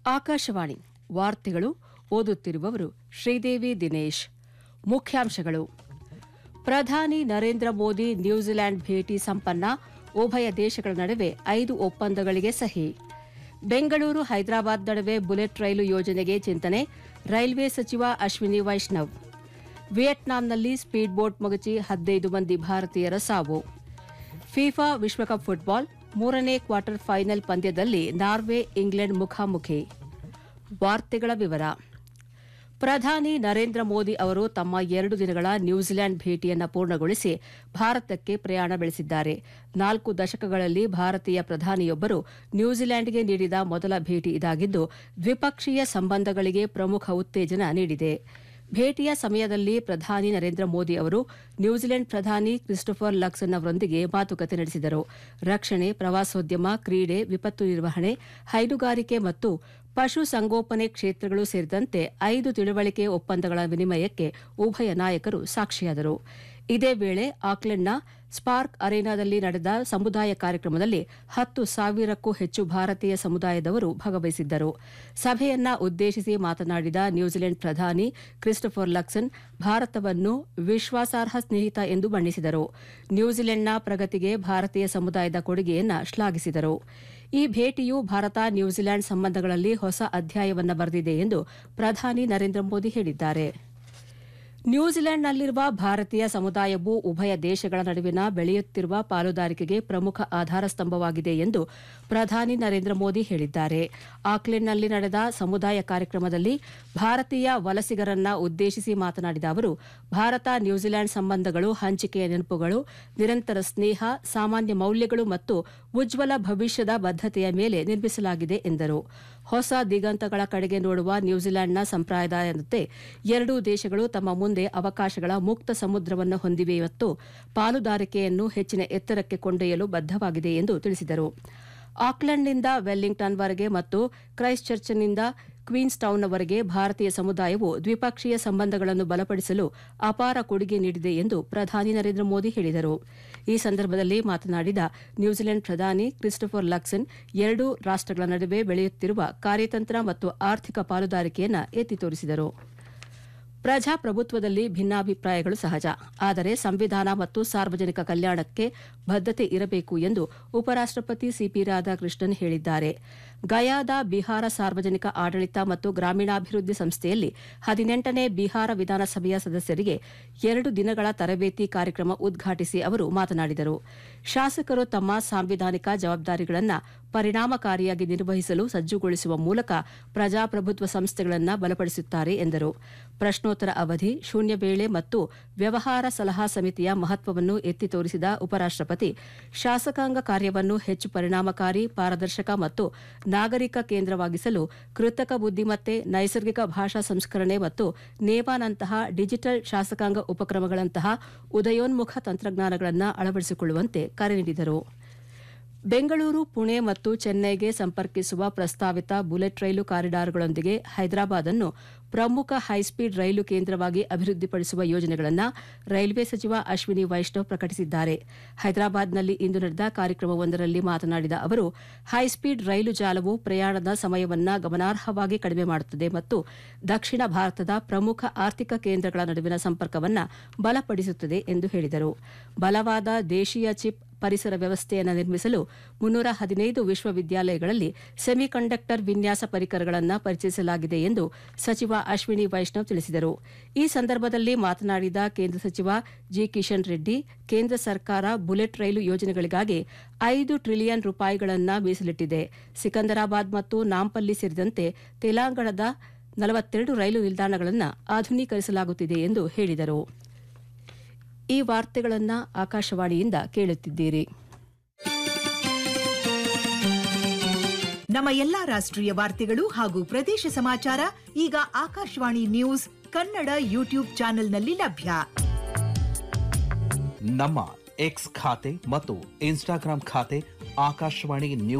ಆಕಾಶವಾಣಿ ವಾರ್ತೆಗಳು ಓದುತ್ತಿರುವವರು ಶ್ರೀದೇವಿ ದಿನೇಶ್ ಮುಖ್ಯಾಂಶಗಳು ಪ್ರಧಾನಿ ನರೇಂದ್ರ ಮೋದಿ ನ್ಯೂಜಿಲೆಂಡ್ ಭೇಟಿ ಸಂಪನ್ನ ಉಭಯ ದೇಶಗಳ ನಡುವೆ ಐದು ಒಪ್ಪಂದಗಳಿಗೆ ಸಹಿ ಬೆಂಗಳೂರು ಹೈದರಾಬಾದ್ ನಡುವೆ ಬುಲೆಟ್ ರೈಲು ಯೋಜನೆಗೆ ಚಿಂತನೆ ರೈಲ್ವೆ ಸಚಿವ ಅಶ್ವಿನಿ ವೈಷ್ಣವ್ ವಿಯೆಟ್ನಾಂನಲ್ಲಿ ಸ್ಪೀಡ್ ಬೋಟ್ ಮಗುಚಿ ಹದಿನೈದು ಮಂದಿ ಭಾರತೀಯರ ಸಾವು ಫಿಫಾ ವಿಶ್ವಕಪ್ ಫುಟ್ಬಾಲ್ ಮೂರನೇ ಕ್ವಾರ್ಟರ್ ಫೈನಲ್ ಪಂದ್ಯದಲ್ಲಿ ನಾರ್ವೆ ಇಂಗ್ಲೆಂಡ್ ಮುಖಾಮುಖಿ ವಾರ್ತೆಗಳ ವಿವರ ಪ್ರಧಾನಿ ನರೇಂದ್ರ ಮೋದಿ ಅವರು ತಮ್ಮ ಎರಡು ದಿನಗಳ ನ್ಯೂಜಿಲೆಂಡ್ ಭೇಟಿಯನ್ನು ಪೂರ್ಣಗೊಳಿಸಿ ಭಾರತಕ್ಕೆ ಪ್ರಯಾಣ ಬೆಳೆಸಿದ್ದಾರೆ ನಾಲ್ಕು ದಶಕಗಳಲ್ಲಿ ಭಾರತೀಯ ಪ್ರಧಾನಿಯೊಬ್ಬರು ನ್ಯೂಜಿಲೆಂಡ್ಗೆ ನೀಡಿದ ಮೊದಲ ಭೇಟಿ ಇದಾಗಿದ್ದು ದ್ವಿಪಕ್ಷೀಯ ಸಂಬಂಧಗಳಿಗೆ ಪ್ರಮುಖ ಉತ್ತೇಜನ ನೀಡಿದೆ ಭೇಟಿಯ ಸಮಯದಲ್ಲಿ ಪ್ರಧಾನಿ ನರೇಂದ್ರ ಮೋದಿ ಅವರು ನ್ಯೂಜಿಲೆಂಡ್ ಪ್ರಧಾನಿ ಕ್ರಿಸ್ಟೋಫರ್ ಲಕ್ಸನ್ ಅವರೊಂದಿಗೆ ಮಾತುಕತೆ ನಡೆಸಿದರು ರಕ್ಷಣೆ ಪ್ರವಾಸೋದ್ಯಮ ಕ್ರೀಡೆ ವಿಪತ್ತು ನಿರ್ವಹಣೆ ಹೈನುಗಾರಿಕೆ ಮತ್ತು ಪಶು ಸಂಗೋಪನೆ ಕ್ಷೇತ್ರಗಳು ಸೇರಿದಂತೆ ಐದು ತಿಳುವಳಿಕೆ ಒಪ್ಪಂದಗಳ ವಿನಿಮಯಕ್ಕೆ ಉಭಯ ನಾಯಕರು ಸಾಕ್ಷಿಯಾದರು ಇದೇ ವೇಳೆ ಆಕ್ಲೆಂಡ್ನ ಸ್ಪಾರ್ಕ್ ಅರೇನಾದಲ್ಲಿ ನಡೆದ ಸಮುದಾಯ ಕಾರ್ಯಕ್ರಮದಲ್ಲಿ ಹತ್ತು ಸಾವಿರಕ್ಕೂ ಹೆಚ್ಚು ಭಾರತೀಯ ಸಮುದಾಯದವರು ಭಾಗವಹಿಸಿದ್ದರು ಸಭೆಯನ್ನ ಉದ್ದೇಶಿಸಿ ಮಾತನಾಡಿದ ನ್ಯೂಜಿಲೆಂಡ್ ಪ್ರಧಾನಿ ಕ್ರಿಸ್ಟೋಫರ್ ಲಕ್ಸನ್ ಭಾರತವನ್ನು ವಿಶ್ವಾಸಾರ್ಹ ಸ್ನೇಹಿತ ಎಂದು ಬಣ್ಣಿಸಿದರು ನ್ಯೂಜಿಲೆಂಡ್ನ ಪ್ರಗತಿಗೆ ಭಾರತೀಯ ಸಮುದಾಯದ ಕೊಡುಗೆಯನ್ನ ಶ್ಲಾಘಿಸಿದರು ಈ ಭೇಟಿಯು ಭಾರತ ನ್ಯೂಜಿಲೆಂಡ್ ಸಂಬಂಧಗಳಲ್ಲಿ ಹೊಸ ಅಧ್ಯಾಯವನ್ನ ಬರೆದಿದೆ ಎಂದು ಪ್ರಧಾನಿ ನರೇಂದ್ರ ಮೋದಿ ಹೇಳಿದ್ದಾರೆ ನ್ಯೂಜಿಲೆಂಡ್ನಲ್ಲಿರುವ ಭಾರತೀಯ ಸಮುದಾಯವು ಉಭಯ ದೇಶಗಳ ನಡುವಿನ ಬೆಳೆಯುತ್ತಿರುವ ಪಾಲುದಾರಿಕೆಗೆ ಪ್ರಮುಖ ಆಧಾರ ಸ್ತಂಭವಾಗಿದೆ ಎಂದು ಪ್ರಧಾನಿ ನರೇಂದ್ರ ಮೋದಿ ಹೇಳಿದ್ದಾರೆ ಆಕ್ಲೆಂಡ್ನಲ್ಲಿ ನಡೆದ ಸಮುದಾಯ ಕಾರ್ಯಕ್ರಮದಲ್ಲಿ ಭಾರತೀಯ ವಲಸಿಗರನ್ನ ಉದ್ದೇಶಿಸಿ ಮಾತನಾಡಿದ ಅವರು ಭಾರತ ನ್ಯೂಜಿಲೆಂಡ್ ಸಂಬಂಧಗಳು ಹಂಚಿಕೆಯ ನೆನಪುಗಳು ನಿರಂತರ ಸ್ನೇಹ ಸಾಮಾನ್ಯ ಮೌಲ್ಯಗಳು ಮತ್ತು ಉಜ್ವಲ ಭವಿಷ್ಯದ ಬದ್ದತೆಯ ಮೇಲೆ ನಿರ್ಮಿಸಲಾಗಿದೆ ಎಂದರು ಹೊಸ ದಿಗಂತಗಳ ಕಡೆಗೆ ನೋಡುವ ನ್ಯೂಜಿಲೆಂಡ್ನ ಸಂಪ್ರದಾಯದಂತೆ ಎರಡೂ ದೇಶಗಳು ತಮ್ಮ ಮುಂದೆ ಅವಕಾಶಗಳ ಮುಕ್ತ ಸಮುದ್ರವನ್ನು ಹೊಂದಿವೆ ಮತ್ತು ಪಾಲುದಾರಿಕೆಯನ್ನು ಹೆಚ್ಚಿನ ಎತ್ತರಕ್ಕೆ ಕೊಂಡೊಯ್ಯಲು ಬದ್ದವಾಗಿದೆ ಎಂದು ತಿಳಿಸಿದರು ಆಕ್ಲೆಂಡ್ನಿಂದ ವೆಲ್ಲಿಂಗ್ಟನ್ವರೆಗೆ ಮತ್ತು ಕ್ರೈಸ್ಟ್ ಚರ್ಚ್ನಿಂದ ಕ್ವೀನ್ಸ್ ಟೌನ್ನವರೆಗೆ ಭಾರತೀಯ ಸಮುದಾಯವು ದ್ವಿಪಕ್ಷೀಯ ಸಂಬಂಧಗಳನ್ನು ಬಲಪಡಿಸಲು ಅಪಾರ ಕೊಡುಗೆ ನೀಡಿದೆ ಎಂದು ಪ್ರಧಾನಿ ನರೇಂದ್ರ ಮೋದಿ ಹೇಳಿದರು ಈ ಸಂದರ್ಭದಲ್ಲಿ ಮಾತನಾಡಿದ ನ್ಯೂಜಿಲೆಂಡ್ ಪ್ರಧಾನಿ ಕ್ರಿಸ್ಟೋಫರ್ ಲಕ್ಸನ್ ಎರಡೂ ರಾಷ್ಟಗಳ ನಡುವೆ ಬೆಳೆಯುತ್ತಿರುವ ಕಾರ್ಯತಂತ್ರ ಮತ್ತು ಆರ್ಥಿಕ ಪಾಲುದಾರಿಕೆಯನ್ನು ಎತ್ತಿ ತೋರಿಸಿದರು ಪ್ರಜಾಪ್ರಭುತ್ವದಲ್ಲಿ ಭಿನ್ನಾಭಿಪ್ರಾಯಗಳು ಸಹಜ ಆದರೆ ಸಂವಿಧಾನ ಮತ್ತು ಸಾರ್ವಜನಿಕ ಕಲ್ಯಾಣಕ್ಕೆ ಬದ್ದತೆ ಇರಬೇಕು ಎಂದು ಉಪರಾಷ್ಟಪತಿ ಸಿಪಿ ರಾಧಾಕೃಷ್ಣನ್ ಹೇಳಿದ್ದಾರೆ ಗಯಾದ ಬಿಹಾರ ಸಾರ್ವಜನಿಕ ಆಡಳಿತ ಮತ್ತು ಗ್ರಾಮೀಣಾಭಿವೃದ್ಧಿ ಸಂಸ್ಥೆಯಲ್ಲಿ ಹದಿನೆಂಟನೇ ಬಿಹಾರ ವಿಧಾನಸಭೆಯ ಸದಸ್ಯರಿಗೆ ಎರಡು ದಿನಗಳ ತರಬೇತಿ ಕಾರ್ಯಕ್ರಮ ಉದ್ಘಾಟಿಸಿ ಅವರು ಮಾತನಾಡಿದರು ಶಾಸಕರು ತಮ್ಮ ಸಾಂವಿಧಾನಿಕ ಜವಾಬ್ದಾರಿಗಳನ್ನು ಪರಿಣಾಮಕಾರಿಯಾಗಿ ನಿರ್ವಹಿಸಲು ಸಜ್ಜುಗೊಳಿಸುವ ಮೂಲಕ ಪ್ರಜಾಪ್ರಭುತ್ವ ಸಂಸ್ಥೆಗಳನ್ನು ಬಲಪಡಿಸುತ್ತಾರೆ ಎಂದರು ಪ್ರಶ್ನೋತ್ತರ ಅವಧಿ ಶೂನ್ಯ ವೇಳೆ ಮತ್ತು ವ್ಯವಹಾರ ಸಲಹಾ ಸಮಿತಿಯ ಮಹತ್ವವನ್ನು ಎತ್ತಿ ತೋರಿಸಿದ ಉಪರಾಷ್ಟಪತಿ ಶಾಸಕಾಂಗ ಕಾರ್ಯವನ್ನು ಹೆಚ್ಚು ಪರಿಣಾಮಕಾರಿ ಪಾರದರ್ಶಕ ಮತ್ತು ನಾಗರಿಕ ಕೇಂದ್ರವಾಗಿಸಲು ಕೃತಕ ಬುದ್ದಿಮತ್ತೆ ನೈಸರ್ಗಿಕ ಭಾಷಾ ಸಂಸ್ಕರಣೆ ಮತ್ತು ನೇವಾನಂತಹ ಡಿಜಿಟಲ್ ಶಾಸಕಾಂಗ ಉಪಕ್ರಮಗಳಂತಹ ಉದಯೋನ್ಮುಖ ತಂತ್ರಜ್ಞಾನಗಳನ್ನು ಅಳವಡಿಸಿಕೊಳ್ಳುವಂತೆ ಕರೆ ನೀಡಿದರು ಬೆಂಗಳೂರು ಪುಣೆ ಮತ್ತು ಚೆನ್ನೈಗೆ ಸಂಪರ್ಕಿಸುವ ಪ್ರಸ್ತಾವಿತ ಬುಲೆಟ್ ರೈಲು ಕಾರಿಡಾರ್ಗಳೊಂದಿಗೆ ಹೈದರಾಬಾದ್ ಅನ್ನು ಪ್ರಮುಖ ಹೈಸ್ಪೀಡ್ ರೈಲು ಕೇಂದ್ರವಾಗಿ ಅಭಿವೃದ್ಧಿಪಡಿಸುವ ಯೋಜನೆಗಳನ್ನು ರೈಲ್ವೆ ಸಚಿವ ಅಶ್ವಿನಿ ವೈಷ್ಣವ್ ಪ್ರಕಟಿಸಿದ್ದಾರೆ ಹೈದರಾಬಾದ್ನಲ್ಲಿ ಇಂದು ನಡೆದ ಕಾರ್ಯಕ್ರಮವೊಂದರಲ್ಲಿ ಮಾತನಾಡಿದ ಅವರು ಹೈಸ್ಪೀಡ್ ರೈಲು ಜಾಲವು ಪ್ರಯಾಣದ ಸಮಯವನ್ನು ಗಮನಾರ್ಹವಾಗಿ ಕಡಿಮೆ ಮಾಡುತ್ತದೆ ಮತ್ತು ದಕ್ಷಿಣ ಭಾರತದ ಪ್ರಮುಖ ಆರ್ಥಿಕ ಕೇಂದ್ರಗಳ ನಡುವಿನ ಸಂಪರ್ಕವನ್ನು ಬಲಪಡಿಸುತ್ತದೆ ಎಂದು ಹೇಳಿದರು ಬಲವಾದ ದೇಶೀಯ ಚಿಪ್ ಪರಿಸರ ವ್ಯವಸ್ಥೆಯನ್ನು ನಿರ್ಮಿಸಲು ಮುನ್ನೂರ ಹದಿನೈದು ವಿಶ್ವವಿದ್ಯಾಲಯಗಳಲ್ಲಿ ಸೆಮಿಕಂಡಕ್ಟರ್ ವಿನ್ಯಾಸ ಪರಿಕರಗಳನ್ನು ಪರಿಚಯಿಸಲಾಗಿದೆ ಎಂದು ಸಚಿವ ಅಶ್ವಿನಿ ವೈಷ್ಣವ್ ತಿಳಿಸಿದರು ಈ ಸಂದರ್ಭದಲ್ಲಿ ಮಾತನಾಡಿದ ಕೇಂದ್ರ ಸಚಿವ ಜಿ ಕಿಶನ್ ರೆಡ್ಡಿ ಕೇಂದ್ರ ಸರ್ಕಾರ ಬುಲೆಟ್ ರೈಲು ಯೋಜನೆಗಳಿಗಾಗಿ ಐದು ಟ್ರಿಲಿಯನ್ ರೂಪಾಯಿಗಳನ್ನು ಮೀಸಲಿಟ್ಟಿದೆ ಸಿಕಂದರಾಬಾದ್ ಮತ್ತು ನಾಂಪಲ್ಲಿ ಸೇರಿದಂತೆ ತೆಲಂಗಾಣದ ನಲವತ್ತೆರಡು ರೈಲು ನಿಲ್ದಾಣಗಳನ್ನು ಆಧುನೀಕರಿಸಲಾಗುತ್ತಿದೆ ಎಂದು ಹೇಳಿದರು ಈ ವಾರ್ತೆಗಳನ್ನು ಆಕಾಶವಾಣಿಯಿಂದ ಕೇಳುತ್ತಿದ್ದೀರಿ ನಮ್ಮ ಎಲ್ಲಾ ರಾಷ್ಟ್ರೀಯ ವಾರ್ತೆಗಳು ಹಾಗೂ ಪ್ರದೇಶ ಸಮಾಚಾರ ಈಗ ಆಕಾಶವಾಣಿ ನ್ಯೂಸ್ ಕನ್ನಡ ಯೂಟ್ಯೂಬ್ ಚಾನೆಲ್ನಲ್ಲಿ ಲಭ್ಯ ನಮ್ಮ ಎಕ್ಸ್ ಖಾತೆ ಮತ್ತು ಇನ್ಸ್ಟಾಗ್ರಾಂ ಖಾತೆ ಆಕಾಶವಾಣಿ ನ್ಯೂಸ್